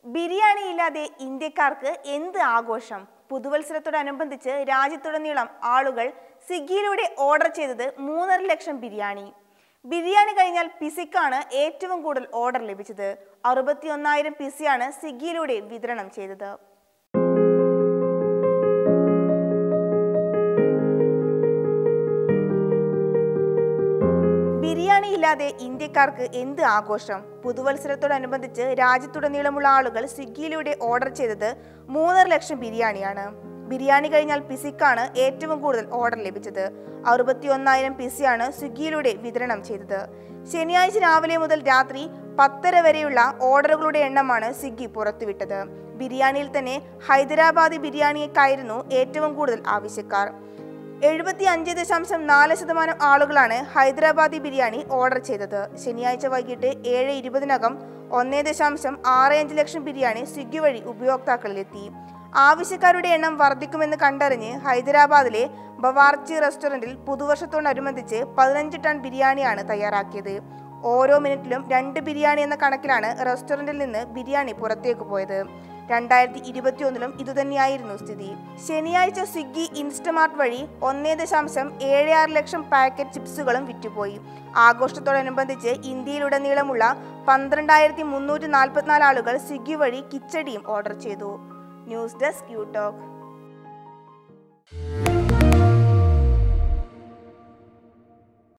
ബിരിയാണി ഇല്ലാതെ ഇന്ത്യക്കാർക്ക് എന്ത് ആഘോഷം പുതുവത്സരത്തോടനുബന്ധിച്ച് രാജ്യത്തുടനീളം ആളുകൾ സ്വിഗ്ഗിയിലൂടെ ഓർഡർ ചെയ്തത് മൂന്നര ലക്ഷം ബിരിയാണി ബിരിയാണി കഴിഞ്ഞാൽ പിസയ്ക്കാണ് ഏറ്റവും കൂടുതൽ ഓർഡർ ലഭിച്ചത് അറുപത്തിയൊന്നായിരം പിസയാണ് സ്വിഗ്ഗിയിലൂടെ വിതരണം ചെയ്തത് ബിരിയാണി ഇല്ലാതെ ഇന്ത്യക്കാർക്ക് എന്ത് ആഘോഷം പുതുവത്സരത്തോടനുബന്ധിച്ച് രാജ്യത്തുടനീളമുള്ള ആളുകൾ സ്വിഗ്ഗിയിലൂടെ ഓർഡർ ചെയ്തത് മൂന്നര ലക്ഷം ബിരിയാണിയാണ് ബിരിയാണി കഴിഞ്ഞാൽ പിസിക്കാണ് ഏറ്റവും കൂടുതൽ ഓർഡർ ലഭിച്ചത് അറുപത്തി ഒന്നായിരം പിസിയാണ് സ്വിഗ്ഗിയിലൂടെ വിതരണം ചെയ്തത് ശനിയാഴ്ച രാവിലെ മുതൽ രാത്രി പത്തര വരെയുള്ള ഓർഡറുകളുടെ എണ്ണമാണ് സ്വിഗ്ഗി പുറത്തുവിട്ടത് ബിരിയാണിയിൽ തന്നെ ഹൈദരാബാദി ബിരിയാണിയേക്കായിരുന്നു ഏറ്റവും കൂടുതൽ ആവശ്യക്കാർ എഴുപത്തി അഞ്ച് ദശാംശം നാല് ശതമാനം ആളുകളാണ് ഹൈദരാബാദി ബിരിയാണി ഓർഡർ ചെയ്തത് ശനിയാഴ്ച വൈകിട്ട് ഏഴ് ഇരുപതിനകം ഒന്നേ ദശാംശം ആറ് അഞ്ച് ലക്ഷം ബിരിയാണി സ്വിഗ്ഗി വഴി ഉപയോക്താക്കളിലെത്തി ആവശ്യക്കാരുടെ എണ്ണം വർദ്ധിക്കുമെന്ന് കണ്ടറിഞ്ഞ് ഹൈദരാബാദിലെ ബവാർച്ചി റെസ്റ്റോറന്റിൽ പുതുവർഷത്തോടനുബന്ധിച്ച് പതിനഞ്ച് ടൺ ബിരിയാണിയാണ് തയ്യാറാക്കിയത് ഓരോ മിനിറ്റിലും രണ്ട് ബിരിയാണി എന്ന കണക്കിലാണ് റെസ്റ്റോറന്റിൽ നിന്ന് ബിരിയാണി പുറത്തേക്ക് പോയത് രണ്ടായിരത്തി ഇരുപത്തിയൊന്നിലും ഇതുതന്നെയായിരുന്നു സ്ഥിതി ശനിയാഴ്ച സ്വിഗ്ഗി ഇൻസ്റ്റമാർട്ട് വഴി ഒന്നേ ദശാംശം ഏഴ് ആറ് ലക്ഷം പാക്കറ്റ് ചിപ്സുകളും വിറ്റുപോയി ആഘോഷത്തോടനുബന്ധിച്ച് ഇന്ത്യയിലുടനീളമുള്ള പന്ത്രണ്ടായിരത്തി മുന്നൂറ്റി നാൽപ്പത്തിനാല് ആളുകൾ സ്വിഗ്ഗി വഴി കിച്ചടിയും ഓർഡർ ചെയ്തു ന്യൂസ് ഡെസ്ക് യു ടോക്ക്